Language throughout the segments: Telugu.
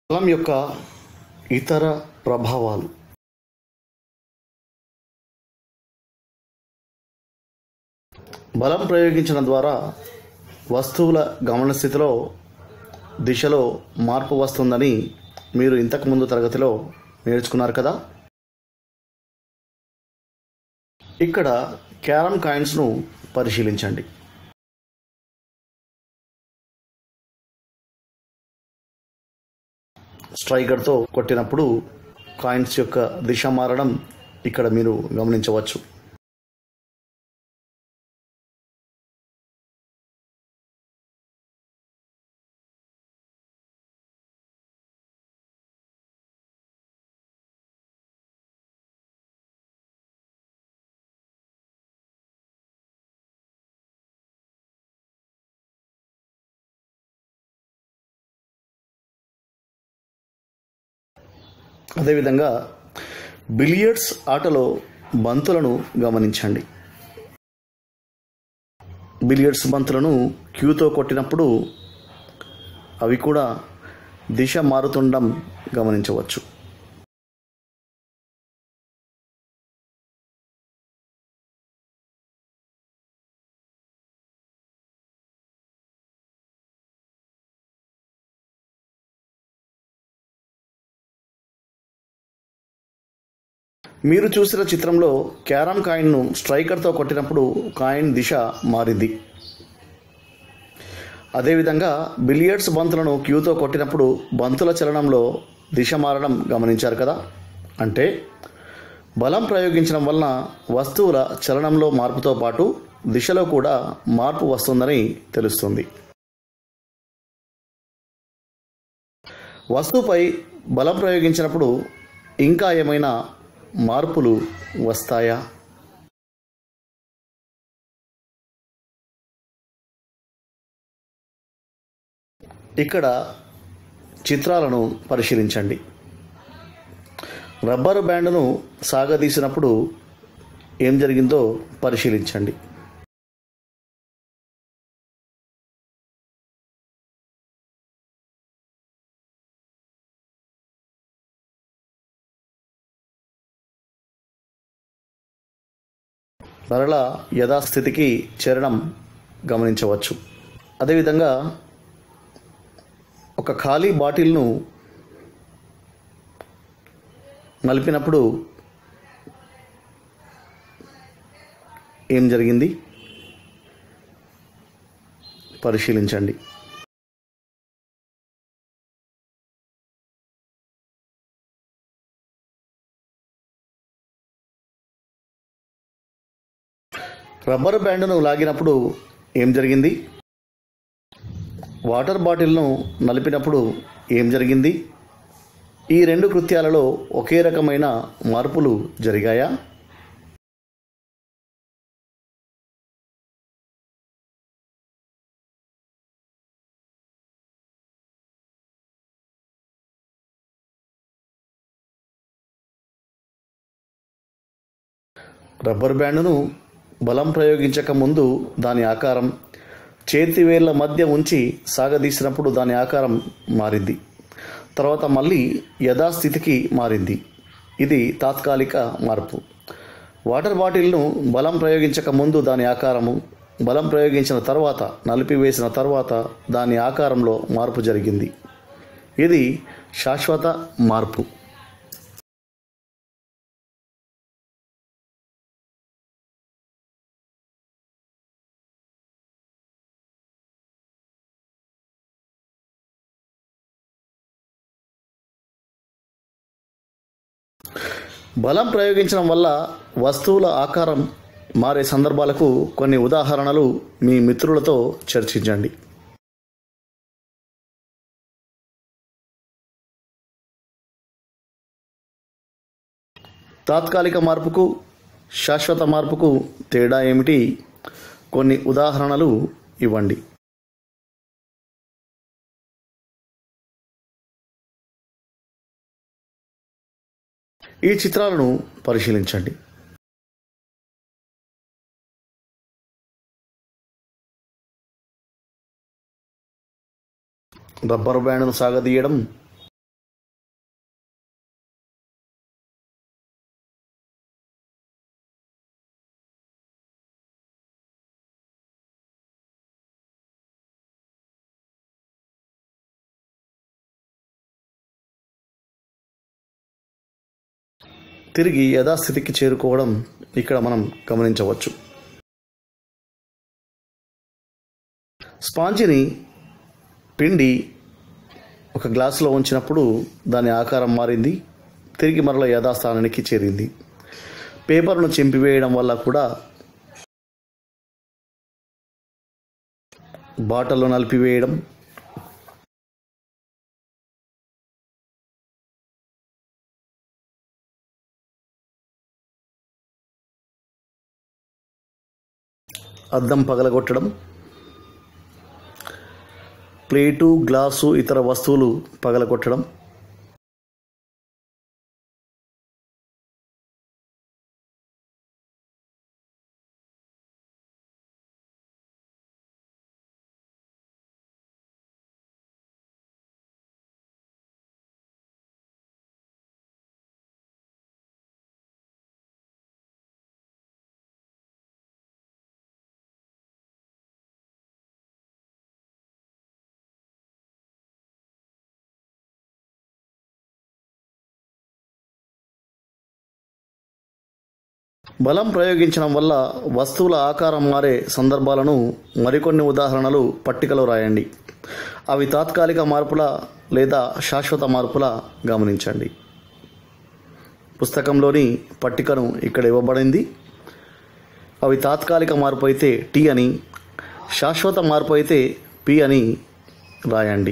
బలం యొక్క ఇతర ప్రభావాలు బలం ప్రయోగించడం ద్వారా వస్తువుల గమన స్థితిలో దిశలో మార్పు వస్తుందని మీరు ఇంతకుముందు తరగతిలో నేర్చుకున్నారు కదా ఇక్కడ క్యారమ్ కాయిన్స్ను పరిశీలించండి స్ట్రైకర్తో కొట్టినప్పుడు కాయిన్స్ యొక్క దిశ మారడం ఇక్కడ మీరు గమనించవచ్చు అదేవిధంగా బిలియర్డ్స్ ఆటలో బంతులను గమనించండి బిలియర్డ్స్ బంతులను క్యూతో కొట్టినప్పుడు అవి కూడా దిశ మారుతుండడం గమనించవచ్చు మీరు చూసిన చిత్రంలో క్యారమ్ కాయిన్ను స్ట్రైకర్తో కొట్టినప్పుడు కాయిన్ దిశ మారింది అదేవిధంగా బిలియర్డ్స్ బంతులను క్యూతో కొట్టినప్పుడు బంతుల చలనంలో దిశ మారడం గమనించారు కదా అంటే బలం ప్రయోగించడం వలన వస్తువుల చలనంలో మార్పుతో పాటు దిశలో కూడా మార్పు వస్తుందని తెలుస్తుంది వస్తువుపై బలం ప్రయోగించినప్పుడు ఇంకా ఏమైనా మార్పులు వస్తాయా ఇక్కడ చిత్రాలను పరిశీలించండి రబ్బరు బ్యాండ్ను సాగదీసినప్పుడు ఏం జరిగిందో పరిశీలించండి మరలా యథాస్థితికి చేరడం గమనించవచ్చు అదేవిధంగా ఒక ఖాళీ బాటిల్ను నలిపినప్పుడు ఏం జరిగింది పరిశీలించండి రబ్బరు బ్యాండ్ను లాగినప్పుడు ఏం జరిగింది వాటర్ బాటిల్ను నలిపినప్పుడు ఏం జరిగింది ఈ రెండు కృత్యాలలో ఒకే రకమైన మార్పులు జరిగాయా రబ్బర్ బ్యాండ్ను బలం ప్రయోగించక ముందు దాని ఆకారం చేతి వేళ్ల మధ్య ఉంచి సాగదీసినప్పుడు దాని ఆకారం మారింది తర్వాత మళ్ళీ యథాస్థితికి మారింది ఇది తాత్కాలిక మార్పు వాటర్ బాటిల్ను బలం ప్రయోగించక ముందు దాని ఆకారము బలం ప్రయోగించిన తర్వాత నలిపివేసిన తర్వాత దాని ఆకారంలో మార్పు జరిగింది ఇది శాశ్వత మార్పు బలం ప్రయోగించడం వల్ల వస్తువుల ఆకారం మారే సందర్భాలకు కొన్ని ఉదాహరణలు మీ మిత్రులతో చర్చించండి తాత్కాలిక మార్పుకు శాశ్వత మార్పుకు తేడా ఏమిటి కొన్ని ఉదాహరణలు ఇవ్వండి ఈ చిత్రాలను పరిశీలించండి రబ్బరు బ్యాండ్ను సాగదీయడం తిరిగి యథాస్థితికి చేరుకోవడం ఇక్కడ మనం గమనించవచ్చు స్పాంజిని పిండి ఒక గ్లాసులో ఉంచినప్పుడు దాని ఆకారం మారింది తిరిగి మరల యథాస్థానానికి చేరింది పేపర్ను చింపివేయడం వల్ల కూడా బాటల్లో నలిపివేయడం అద్దం పగలగొట్టడం ప్లేటు గ్లాసు ఇతర వస్తువులు పగలగొట్టడం బలం ప్రయోగించడం వల్ల వస్తువుల ఆకారం మారే సందర్భాలను మరికొన్ని ఉదాహరణలు పట్టికలో రాయండి అవి తాత్కాలిక మార్పుల లేదా శాశ్వత మార్పుల గమనించండి పుస్తకంలోని పట్టికను ఇక్కడ ఇవ్వబడింది అవి తాత్కాలిక మార్పు అయితే టీ అని శాశ్వత మార్పు అయితే పి అని రాయండి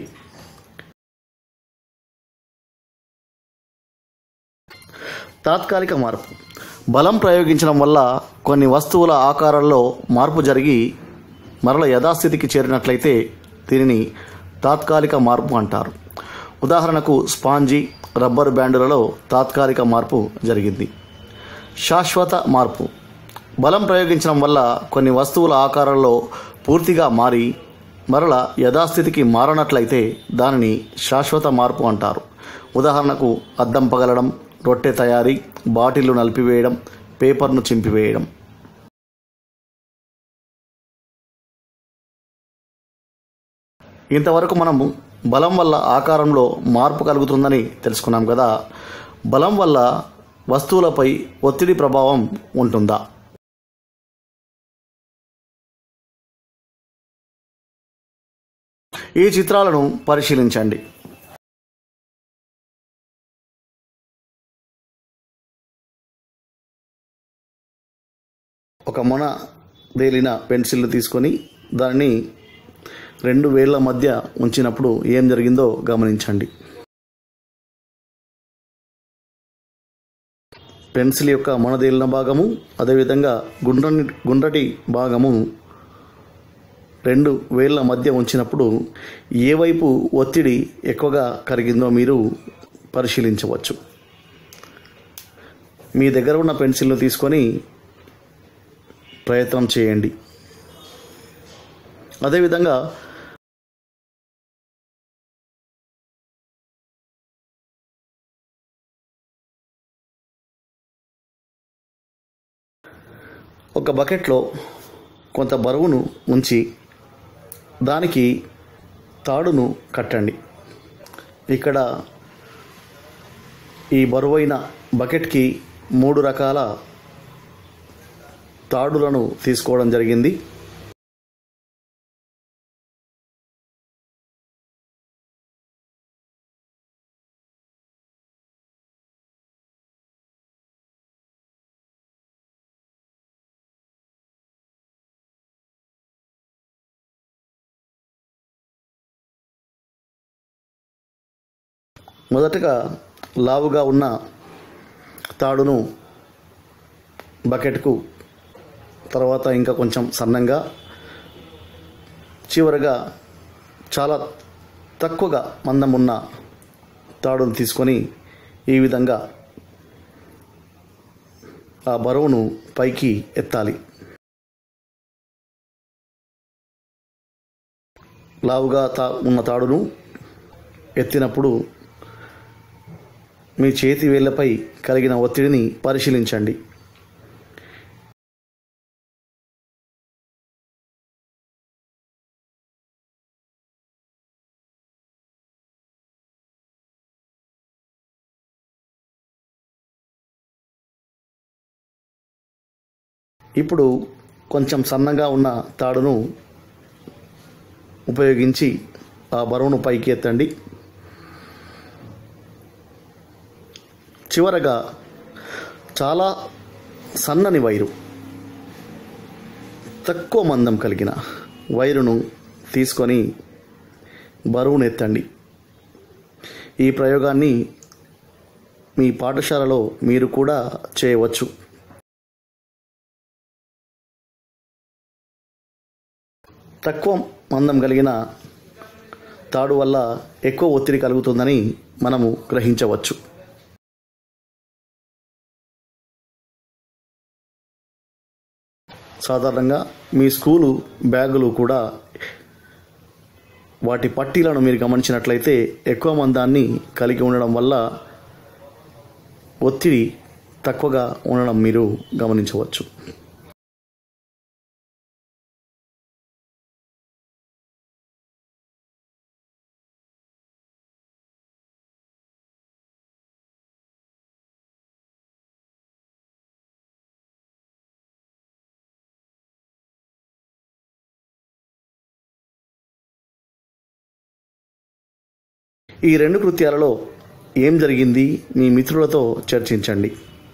తాత్కాలిక మార్పు బలం ప్రయోగించడం వల్ల కొన్ని వస్తువుల ఆకారాల్లో మార్పు జరిగి మరల యథాస్థితికి చేరినట్లయితే దీనిని తాత్కాలిక మార్పు అంటారు ఉదాహరణకు స్పాంజీ రబ్బరు బ్యాండులలో తాత్కాలిక మార్పు జరిగింది శాశ్వత మార్పు బలం ప్రయోగించడం వల్ల కొన్ని వస్తువుల ఆకారాల్లో పూర్తిగా మారి మరల యథాస్థితికి మారనట్లయితే దానిని శాశ్వత మార్పు అంటారు ఉదాహరణకు అద్దం పగలడం రొట్టె తయారీ బాటిల్లు నలిపివేయడం పేపర్ను చింపివేయడం ఇంతవరకు మనము బలం వల్ల ఆకారంలో మార్పు కలుగుతుందని తెలుసుకున్నాం కదా బలం వల్ల వస్తువులపై ఒత్తిడి ప్రభావం ఉంటుందా ఈ చిత్రాలను పరిశీలించండి ఒక మొన తేలిన పెన్సిల్ని తీసుకొని దానిని రెండు వేళ్ల మధ్య ఉంచినప్పుడు ఏం జరిగిందో గమనించండి పెన్సిల్ యొక్క మొనదేలిన భాగము అదేవిధంగా గుండ్రని గుండ్రటి భాగము రెండు వేళ్ల మధ్య ఉంచినప్పుడు ఏ వైపు ఒత్తిడి ఎక్కువగా కరిగిందో మీరు పరిశీలించవచ్చు మీ దగ్గర ఉన్న పెన్సిల్ను తీసుకొని ప్రయత్నం చేయండి అదేవిధంగా ఒక బకెట్లో కొంత బరువును ఉంచి దానికి తాడును కట్టండి ఇక్కడ ఈ బరువైన బకెట్కి మూడు రకాల తాడులను తీసుకోవడం జరిగింది మొదటగా లావుగా ఉన్న తాడును బకెట్కు తర్వాత ఇంకా కొంచెం సన్నంగా చివరగా చాలా తక్కువగా మందం ఉన్న తాడును తీసుకొని ఈ విధంగా ఆ బరువును పైకి ఎత్తాలి లావుగా తా ఉన్న తాడును ఎత్తినప్పుడు మీ చేతి వేళ్లపై కలిగిన ఒత్తిడిని పరిశీలించండి ఇప్పుడు కొంచెం సన్నగా ఉన్న తాడును ఉపయోగించి ఆ బరువును పైకి ఎత్తండి చివరగా చాలా సన్నని వైరు తక్కువ మందం కలిగిన వైరును తీసుకొని బరువును ఎత్తండి ఈ ప్రయోగాన్ని మీ పాఠశాలలో మీరు కూడా చేయవచ్చు తక్కువ మందం కలిగిన తాడు వల్ల ఎక్కువ ఒత్తిడి కలుగుతుందని మనము గ్రహించవచ్చు సాధారణంగా మీ స్కూలు బ్యాగులు కూడా వాటి పట్టీలను మీరు గమనించినట్లయితే ఎక్కువ మందాన్ని కలిగి ఉండడం వల్ల ఒత్తిడి తక్కువగా ఉండడం మీరు గమనించవచ్చు ఈ రెండు కృత్యాలలో ఏం జరిగింది మీ మిత్రులతో చర్చించండి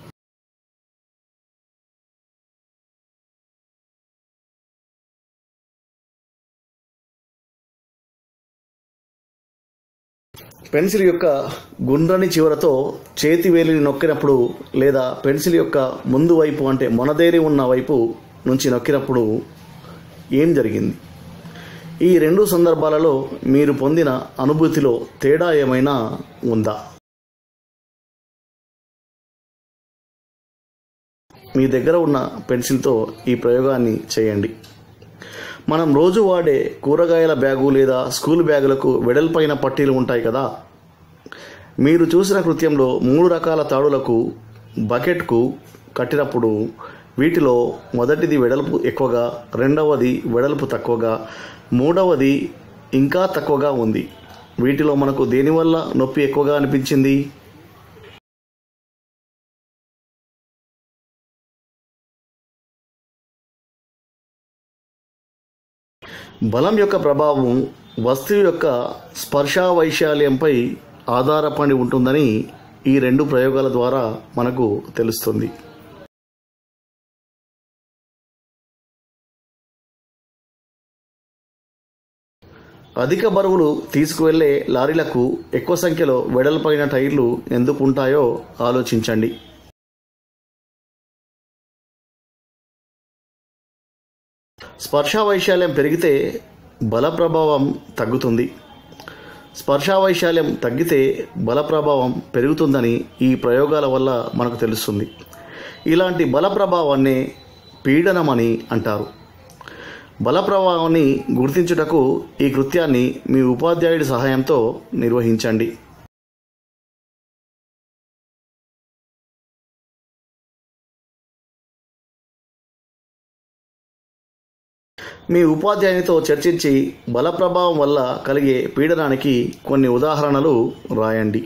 పెన్సిల్ యొక్క గుండ్రని చివరతో చేతి వేలిని నొక్కినప్పుడు లేదా పెన్సిల్ యొక్క ముందు వైపు అంటే మొనదేరి ఉన్న వైపు నుంచి నొక్కినప్పుడు ఏం జరిగింది ఈ రెండు సందర్భాలలో మీరు పొందిన అనుభూతిలో తేడా ఏమైనా ఉందా మీ దగ్గర ఉన్న పెన్సిల్తో ఈ ప్రయోగాన్ని చేయండి మనం రోజు వాడే కూరగాయల బ్యాగు లేదా స్కూల్ బ్యాగులకు వెడల్పైన పట్టీలు ఉంటాయి కదా మీరు చూసిన కృత్యంలో మూడు రకాల తాడులకు బకెట్కు కట్టినప్పుడు వీటిలో మొదటిది వెడల్పు ఎక్కువగా రెండవది వెడల్పు తక్కువగా మూడవది ఇంకా తక్కువగా ఉంది వీటిలో మనకు దేనివల్ల నొప్పి ఎక్కువగా అనిపించింది బలం యొక్క ప్రభావం వస్తువు యొక్క స్పర్శా వైశాల్యంపై ఆధారపడి ఉంటుందని ఈ రెండు ప్రయోగాల ద్వారా మనకు తెలుస్తుంది అధిక బరువులు తీసుకువెళ్లే లారీలకు ఎక్కువ సంఖ్యలో వెడల్పైన టైర్లు ఎందుకు ఉంటాయో ఆలోచించండి స్పర్శా వైశాల్యం పెరిగితే బల ప్రభావం తగ్గుతుంది స్పర్శా వైశాల్యం తగ్గితే బల ప్రభావం పెరుగుతుందని ఈ ప్రయోగాల వల్ల మనకు తెలుస్తుంది ఇలాంటి బల ప్రభావాన్ని పీడనమని అంటారు బల ప్రభావాన్ని గుర్తించుటకు ఈ కృత్యాన్ని మీ ఉపాధ్యాయుడి సహాయంతో నిర్వహించండి మీ ఉపాధ్యాయునితో చర్చించి బల ప్రభావం వల్ల కలిగే పీడనానికి కొన్ని ఉదాహరణలు రాయండి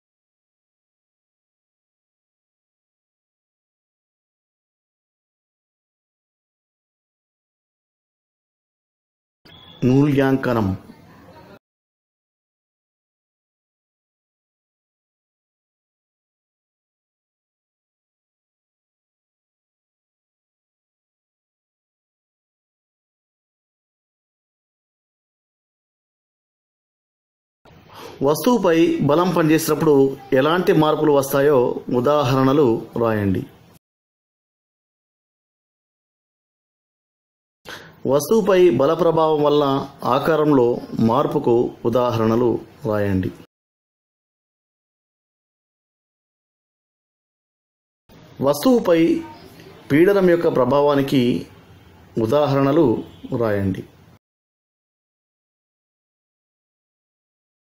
మూల్యాంకనం వస్తువుపై బలం పనిచేసినప్పుడు ఎలాంటి మార్పులు వస్తాయో ఉదాహరణలు రాయండి వస్తువుపై బల ప్రభావం వల్ల ఆకారంలో మార్పుకు ఉదాహరణలు రాయండి వస్తువుపై పీడనం యొక్క ప్రభావానికి ఉదాహరణలు రాయండి